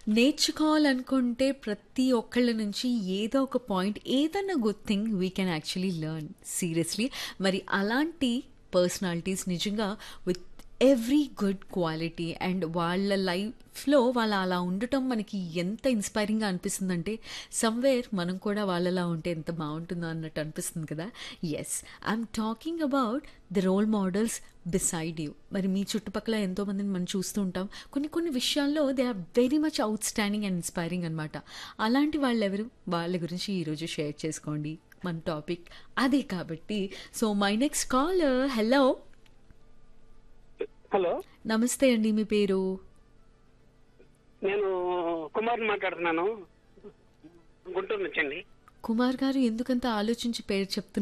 నేర్చుకోవాలనుకుంటే ప్రతి ఒక్కళ్ళ నుంచి ఏదో ఒక పాయింట్ ఏదన్నా good thing we can actually learn seriously మరి అలాంటి పర్సనాలిటీస్ నిజంగా with every good quality and వాళ్ళ లైఫ్లో వాళ్ళ అలా ఉండటం మనకి ఎంత ఇన్స్పైరింగ్గా అనిపిస్తుందంటే సమ్వేర్ మనం కూడా వాళ్ళలా ఉంటే ఎంత బాగుంటుందో అన్నట్టు అనిపిస్తుంది కదా yes I'm talking about the role models beside you మరి మీ చుట్టుపక్కల ఎంతోమందిని మనం చూస్తూ ఉంటాం కొన్ని కొన్ని విషయాల్లో they are very much outstanding and inspiring అనమాట అలాంటి వాళ్ళు ఎవరు వాళ్ళ గురించి ఈరోజు షేర్ చేసుకోండి మన టాపిక్ అదే కాబట్టి so my next call hello hello నమస్తే అండి మీ పేరు నేను కుమార్ని మాట్లాడుతున్నాను గుంటూరు నుంచి అండి కుమార్ గారు ఎందుకంత ఆలోచించి పేరు చెప్తున్నారు